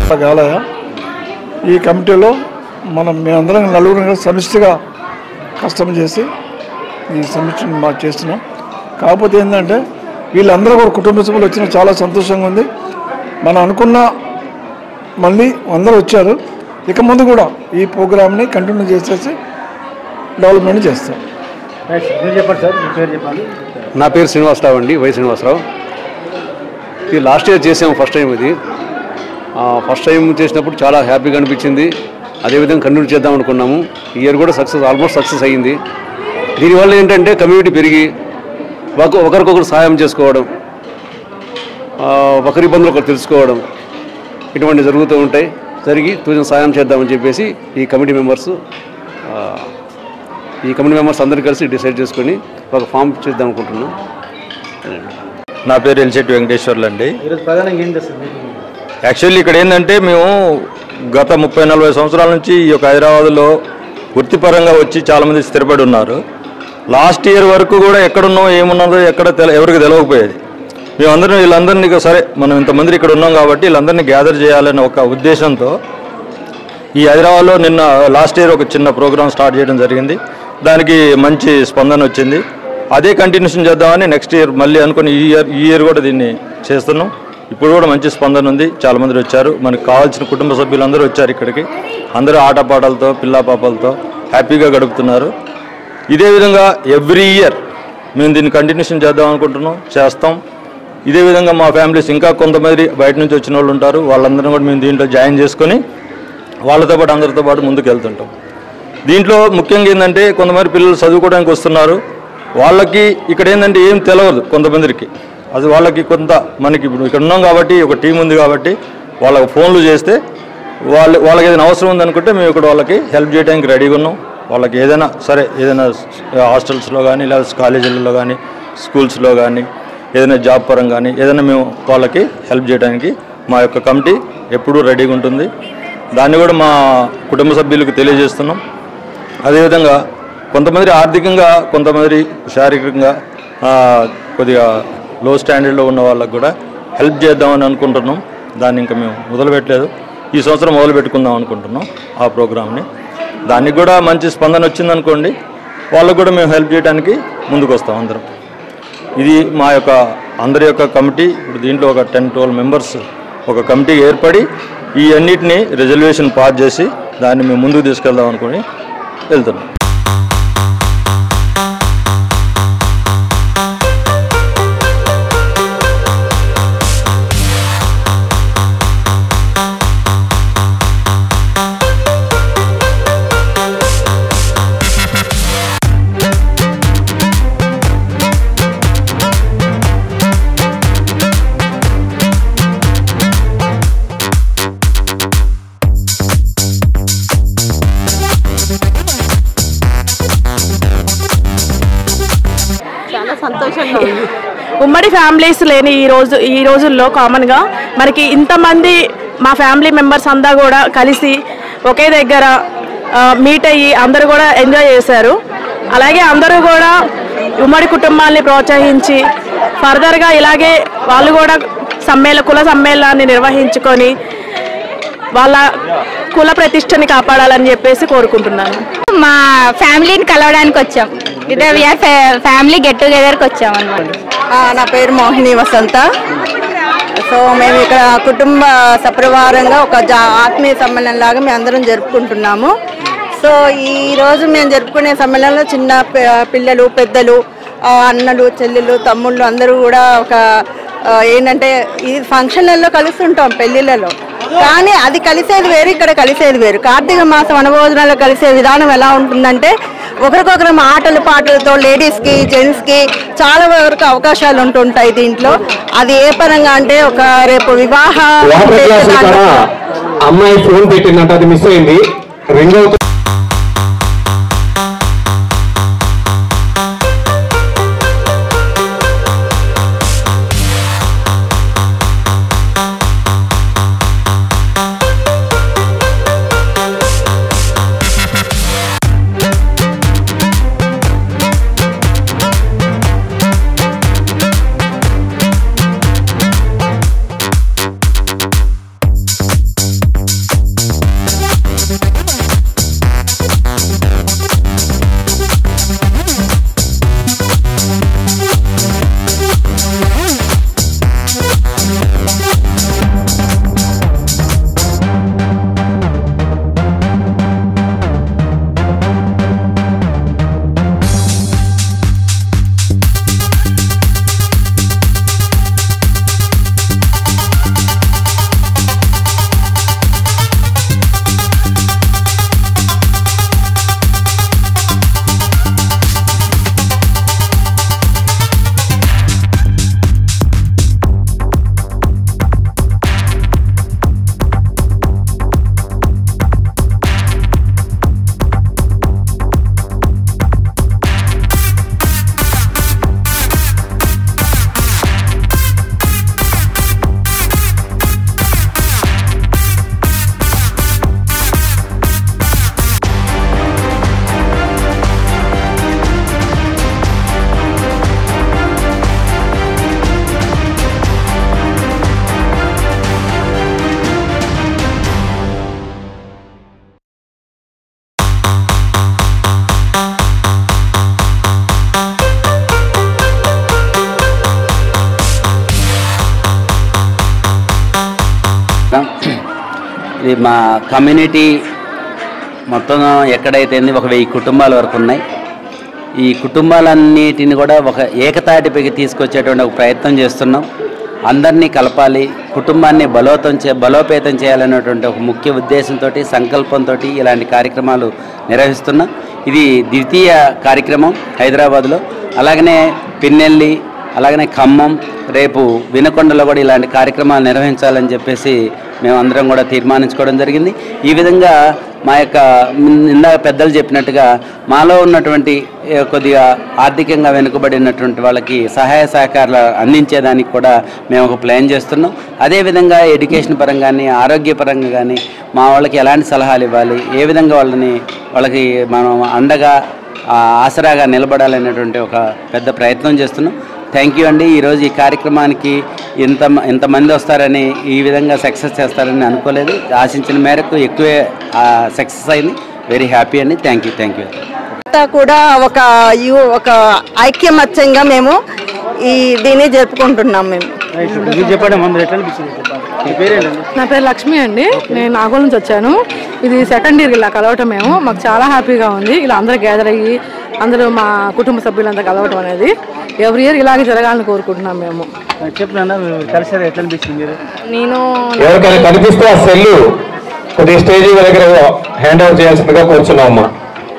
గాలయ్య ఈ కమిటీలో మనం మేమందరం నలుగురు సమిష్టిగా కష్టం చేసి ఈ సమిష్టిని మాకు చేస్తున్నాం కాకపోతే ఏంటంటే వీళ్ళందరూ కూడా కుటుంబ సభ్యులు వచ్చిన చాలా సంతోషంగా ఉంది మనం అనుకున్న మళ్ళీ అందరూ వచ్చారు ఇక ముందు కూడా ఈ ప్రోగ్రామ్ని కంటిన్యూ చేసేసి డెవలప్మెంట్ చేస్తాం మీరు చెప్పండి సార్ మీ పేరు చెప్పాలి నా పేరు శ్రీనివాసరావు అండి వై శ్రీనివాసరావు ఇది లాస్ట్ ఇయర్ చేసాము ఫస్ట్ టైం ఇది ఆ, ఫస్ట్ టైం చేసినప్పుడు చాలా హ్యాపీగా అనిపించింది అదేవిధంగా కంటిన్యూ చేద్దాం అనుకున్నాము ఈ ఇయర్ కూడా సక్సెస్ ఆల్మోస్ట్ సక్సెస్ అయ్యింది దీనివల్ల ఏంటంటే కమ్యూనిటీ పెరిగి ఒక ఒకరికొకరు సహాయం చేసుకోవడం ఆ, ఒకరి ఇబ్బందులు ఒకరు తెలుసుకోవడం ఇటువంటి జరుగుతూ ఉంటాయి జరిగి తూచిన సహాయం చేద్దామని చెప్పేసి ఈ కమిటీ మెంబర్స్ ఈ కమిటీ మెంబర్స్ అందరూ కలిసి డిసైడ్ చేసుకొని ఒక ఫామ్ చేద్దాం అనుకుంటున్నాం నా పేరు ఎల్చెట్టి వెంకటేశ్వర్లు అండి ఈరోజు ప్రధానంగా ఏం చేస్తారు మీటింగ్ యాక్చువల్లీ ఇక్కడ ఏంటంటే మేము గత ముప్పై నలభై సంవత్సరాల నుంచి ఈ యొక్క హైదరాబాద్లో వృత్తిపరంగా వచ్చి చాలామంది స్థిరపడి ఉన్నారు లాస్ట్ ఇయర్ వరకు కూడా ఎక్కడున్నాం ఏమున్నదో ఎక్కడ తెల ఎవరికి తెలియకపోయేది మేమందరం వీళ్ళందరినీ ఇక సరే మనం ఇంతమంది ఇక్కడ ఉన్నాం కాబట్టి వీళ్ళందరినీ గ్యాదర్ చేయాలనే ఒక ఉద్దేశంతో ఈ హైదరాబాద్లో నిన్న లాస్ట్ ఇయర్ ఒక చిన్న ప్రోగ్రామ్ స్టార్ట్ చేయడం జరిగింది దానికి మంచి స్పందన వచ్చింది అదే కంటిన్యూషన్ చేద్దామని నెక్స్ట్ ఇయర్ మళ్ళీ అనుకుని ఈ ఇయర్ ఈ ఇయర్ కూడా దీన్ని చేస్తున్నాం ఇప్పుడు కూడా మంచి స్పందన ఉంది చాలామంది వచ్చారు మనకు కావాల్సిన కుటుంబ సభ్యులందరూ వచ్చారు ఇక్కడికి అందరూ ఆటపాటలతో పిల్లా పాపలతో హ్యాపీగా గడుపుతున్నారు ఇదే విధంగా ఎవ్రీ ఇయర్ మేము దీన్ని కంటిన్యూషన్ చేద్దాం అనుకుంటున్నాం చేస్తాం ఇదే విధంగా మా ఫ్యామిలీస్ ఇంకా కొంతమంది బయట నుంచి వచ్చిన వాళ్ళు ఉంటారు వాళ్ళందరం కూడా మేము దీంట్లో జాయిన్ చేసుకొని వాళ్ళతో పాటు అందరితో పాటు ముందుకు వెళ్తుంటాం దీంట్లో ముఖ్యంగా ఏంటంటే కొంతమంది పిల్లలు చదువుకోవడానికి వస్తున్నారు వాళ్ళకి ఇక్కడ ఏంటంటే ఏం తెలియదు కొంతమందికి అది వాళ్ళకి కొంత మనకి ఇప్పుడు ఇక్కడ ఉన్నాం కాబట్టి ఒక టీం ఉంది కాబట్టి వాళ్ళకి ఫోన్లు చేస్తే వాళ్ళు వాళ్ళకి ఏదైనా అవసరం ఉందనుకుంటే మేము ఇక్కడ వాళ్ళకి హెల్ప్ చేయడానికి రెడీగా ఉన్నాం వాళ్ళకి ఏదైనా సరే ఏదైనా హాస్టల్స్లో కానీ లేదా కాలేజీలలో కానీ స్కూల్స్లో కానీ ఏదైనా జాబ్ పరంగా కానీ ఏదైనా మేము వాళ్ళకి హెల్ప్ చేయడానికి మా యొక్క కమిటీ ఎప్పుడూ రెడీగా ఉంటుంది దాన్ని కూడా మా కుటుంబ సభ్యులకు తెలియజేస్తున్నాం అదేవిధంగా కొంతమంది ఆర్థికంగా కొంతమంది శారీరకంగా ఆ, కొద్దిగా లో స్టాండర్డ్లో ఉన్న వాళ్ళకు కూడా హెల్ప్ చేద్దామని అనుకుంటున్నాం దాన్ని ఇంకా మేము మొదలుపెట్టలేదు ఈ సంవత్సరం మొదలు పెట్టుకుందాం అనుకుంటున్నాం ఆ ప్రోగ్రామ్ని దానికి కూడా మంచి స్పందన వచ్చిందనుకోండి వాళ్ళకు కూడా మేము హెల్ప్ చేయడానికి ముందుకు వస్తాం అందరం ఇది మా యొక్క అందరి యొక్క కమిటీ ఇప్పుడు దీంట్లో ఒక టెన్ ట్వెల్వ్ మెంబర్స్ ఒక కమిటీ ఏర్పడి ఈ అన్నిటిని రిజర్వేషన్ పాస్ చేసి దాన్ని మేము ముందుకు తీసుకెళ్దాం అనుకుని వెళ్తున్నాం చాలా సంతోషంగా ఉంది ఉమ్మడి ఫ్యామిలీస్ లేని ఈ రోజు ఈ రోజుల్లో కామన్గా మనకి ఇంతమంది మా ఫ్యామిలీ మెంబర్స్ అంతా కూడా కలిసి ఒకే దగ్గర మీట్ అయ్యి అందరూ కూడా ఎంజాయ్ చేశారు అలాగే అందరూ కూడా ఉమ్మడి కుటుంబాల్ని ప్రోత్సహించి ఫర్దర్గా ఇలాగే వాళ్ళు కూడా సమ్మేళ కుల సమ్మేళనాన్ని నిర్వహించుకొని వాళ్ళ కుల ప్రతిష్టని కాపాడాలని చెప్పేసి కోరుకుంటున్నాను మా ఫ్యామిలీని కలవడానికి వచ్చాం ఇదే వీఆర్ ఫ్యామిలీ గెట్ టుగెదర్కి వచ్చాం అన్నమాట ఆ, నా పేరు మోహిని వసంత సో మేము ఇక్కడ కుటుంబ సపరివారంగా ఒక జా ఆత్మీయ సమ్మేళనం లాగా మేము అందరం జరుపుకుంటున్నాము సో ఈ రోజు మేము జరుపుకునే సమ్మేళనంలో చిన్న పి- పిల్లలు పెద్దలు ఆ, అన్నలు చెల్లెలు తమ్ముళ్ళు అందరూ కూడా ఒక ఆ, ఏంటంటే ఈ ఫంక్షన్లలో కలుస్తుంటాం పెళ్ళిళ్ళలో కానీ అది కలిసేది వేరు ఇక్కడ కలిసేది వేరు కార్తీక మాసం అనుభోజనాలు కలిసే విధానం ఎలా ఉంటుందంటే ఒకరికొకరు ఆటలు పాటలతో లేడీస్కి జెంట్స్కి చాలా వరకు అవకాశాలు ఉంటుంటాయి దీంట్లో అది ఏ పరంగా అంటే ఒక రేపు వివాహ వాటర్ గ్లాస్ కాడ అమ్మాయి ఫోన్ పెట్టిందంట అది మిస్ అయింది రింగ్ అవుతుంది ఇది మా కమ్యూనిటీ మొత్తం ఎక్కడైతే ఉంది ఒక వెయ్యి కుటుంబాల వరకు ఉన్నాయి ఈ కుటుంబాలన్నిటిని కూడా ఒక ఏకతాటిపైకి తీసుకొచ్చేటువంటి ఒక ప్రయత్నం చేస్తున్నాం అందరినీ కలపాలి కుటుంబాన్ని బలోతం చే బలోపేతం చేయాలనేటువంటి ఒక ముఖ్య ఉద్దేశంతో సంకల్పంతో ఇలాంటి కార్యక్రమాలు నిర్వహిస్తున్నాం ఇది ద్వితీయ కార్యక్రమం హైదరాబాద్లో అలాగనే పిన్నెల్లి అలాగనే ఖమ్మం రేపు వినకొండలో కూడా ఇలాంటి కార్యక్రమాలు నిర్వహించాలని చెప్పేసి మేము అందరం కూడా తీర్మానించుకోవడం జరిగింది ఈ విధంగా మా యొక్క ఇందాక పెద్దలు చెప్పినట్టుగా మాలో ఉన్నటువంటి ఏ, కొద్దిగా ఆర్థికంగా వెనుకబడినటువంటి వాళ్ళకి సహాయ సహకారాలు అందించేదానికి కూడా మేము ఒక ప్లాన్ చేస్తున్నాం అదేవిధంగా ఎడ్యుకేషన్ పరంగా కానీ ఆరోగ్య పరంగా కానీ మా వాళ్ళకి ఎలాంటి సలహాలు ఇవ్వాలి ఏ విధంగా వాళ్ళని వాళ్ళకి మనం అండగా ఆ, ఆసరాగా నిలబడాలనేటువంటి ఒక పెద్ద ప్రయత్నం చేస్తున్నాం థ్యాంక్ యూ అండి ఈరోజు ఈ కార్యక్రమానికి ఇంత ఇంతమంది వస్తారని ఈ విధంగా సక్సెస్ చేస్తారని అనుకోలేదు ఆశించిన మేరకు ఎక్కువే సక్సెస్ అయింది వెరీ హ్యాపీ అండి థ్యాంక్ యూ థ్యాంక్ యూ అంతా కూడా ఒక యు ఒక ఐక్యమత్యంగా మేము ఈ దీన్ని జరుపుకుంటున్నాం మేము మీరు చెప్పండి అమ్మా మీరు ఎట్లా అనిపించింది చెప్పండి మీ పేరేంటండి నా పేరు లక్ష్మి అండి నేను నాగోల్ నుంచి వచ్చాను ఇది సెకండ్ ఇయర్ ఇలా కలవటం మేము మాకు చాలా హ్యాపీగా ఉంది ఇలా అందరూ గ్యాదర్ అయ్యి అందరూ మా కుటుంబ సభ్యులంతా కలవటం అనేది ఎవ్రీ ఇయర్ ఇలాగే జరగాలని కోరుకుంటున్నాం మేము చెప్పినా మీరు కలిసారు ఎట్లా అనిపించింది మీరు నేను ఎవరికైనా కనిపిస్తే ఆ సెల్ కొద్దిగా స్టేజ్ దగ్గర హ్యాండ్ ఓవర్ చేయాల్సిందిగా కోరుచున్నాం అమ్మా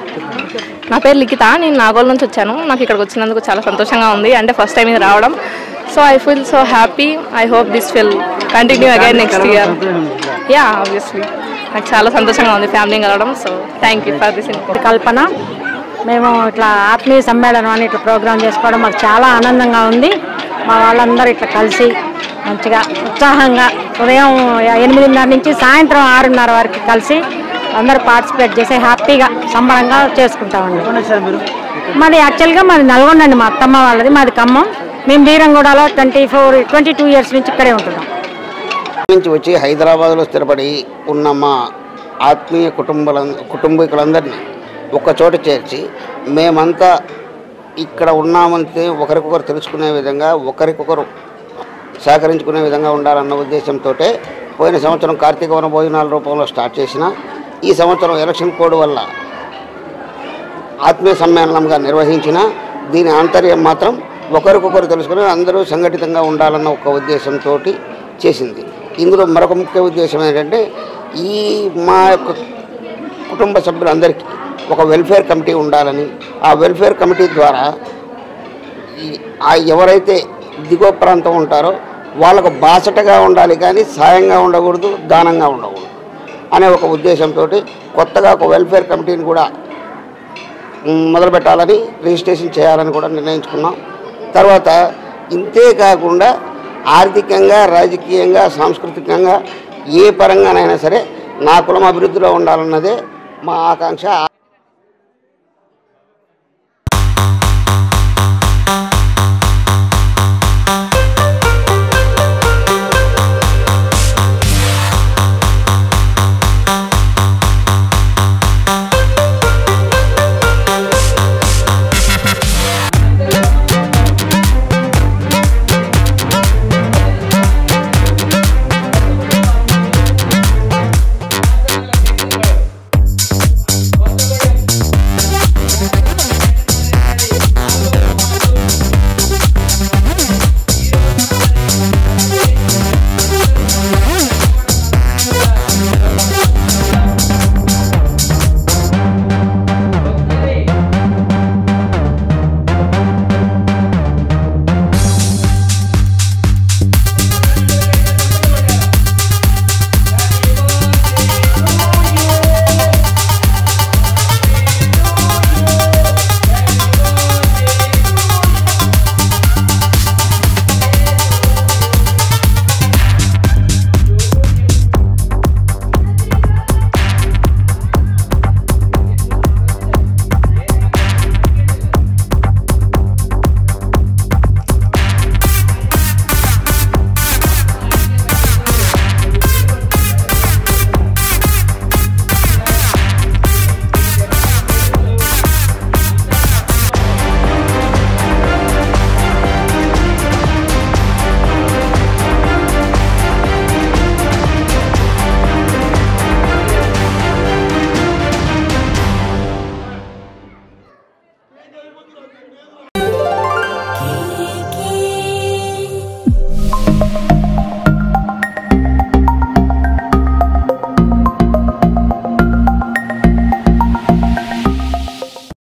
నా పేరు లిఖిత నేను నాగోల్ నుంచి వచ్చాను నాకు ఇక్కడికి వచ్చినందుకు చాలా సంతోషంగా ఉంది అంటే ఫస్ట్ టైం ఇది రావడం so I feel so happy I hope this will continue again next year yeah obviously నాకు చాలా సంతోషంగా ఉంది ఫ్యామిలీ కలవడం so thank you for this Kalpana మేము ఇట్లా ఆత్మీయ సమ్మేళనం అని ఇట్లా ప్రోగ్రామ్ చేసుకోవడం మాకు చాలా ఆనందంగా ఉంది మా వాళ్ళందరూ ఇట్లా కలిసి మంచిగా ఉత్సాహంగా ఉదయం ఎనిమిదిన్నర నుంచి సాయంత్రం ఆరున్నర వరకు కలిసి అందరూ పార్టిసిపేట్ చేసి హ్యాపీగా సంబరంగా చేసుకుంటామండి మీరు మాది యాక్చువల్గా మాది నల్గొండ అండి మా అత్తమ్మ వాళ్ళది మాది ఖమ్మం మేము బీరంగూడలో twenty four twenty two years నుంచి ఇక్కడే ఉంటున్నాం నుంచి వచ్చి హైదరాబాద్లో స్థిరపడి ఉన్న మా ఆత్మీయ కుటుంబాల కుటుంబీకులందరినీ ఒక చోట చేర్చి మేమంతా ఇక్కడ ఉన్నామంటే ఒకరికొకరు తెలుసుకునే విధంగా ఒకరికొకరు సహకరించుకునే విధంగా ఉండాలన్న ఉద్దేశంతో పోయిన సంవత్సరం కార్తీక వన భోజనాల రూపంలో స్టార్ట్ చేసిన ఈ సంవత్సరం ఎలక్షన్ కోడ్ వల్ల ఆత్మీయ సమ్మేళనంగా నిర్వహించిన దీని ఆంతర్యం మాత్రం ఒకరికొకరు తెలుసుకుని అందరూ సంఘటితంగా ఉండాలన్న ఒక ఉద్దేశంతో చేసింది ఇందులో మరొక ముఖ్య ఉద్దేశం ఏంటంటే ఈ మా యొక్క కుటుంబ సభ్యులందరికీ ఒక వెల్ఫేర్ కమిటీ ఉండాలని ఆ వెల్ఫేర్ కమిటీ ద్వారా ఈ ఆ ఎవరైతే దిగువ ప్రాంతం ఉంటారో వాళ్ళకు బాసటగా ఉండాలి కానీ సాయంగా ఉండకూడదు దానంగా ఉండకూడదు అనే ఒక ఉద్దేశంతో కొత్తగా ఒక వెల్ఫేర్ కమిటీని కూడా మ్, మొదలు పెట్టాలని రిజిస్ట్రేషన్ చేయాలని కూడా నిర్ణయించుకున్నాం తర్వాత ఇంతే కాకుండా ఆర్థికంగా రాజకీయంగా సాంస్కృతికంగా ఏ పరంగానైనా సరే నా కులం అభివృద్ధిలో ఉండాలన్నదే మా ఆకాంక్ష ఆ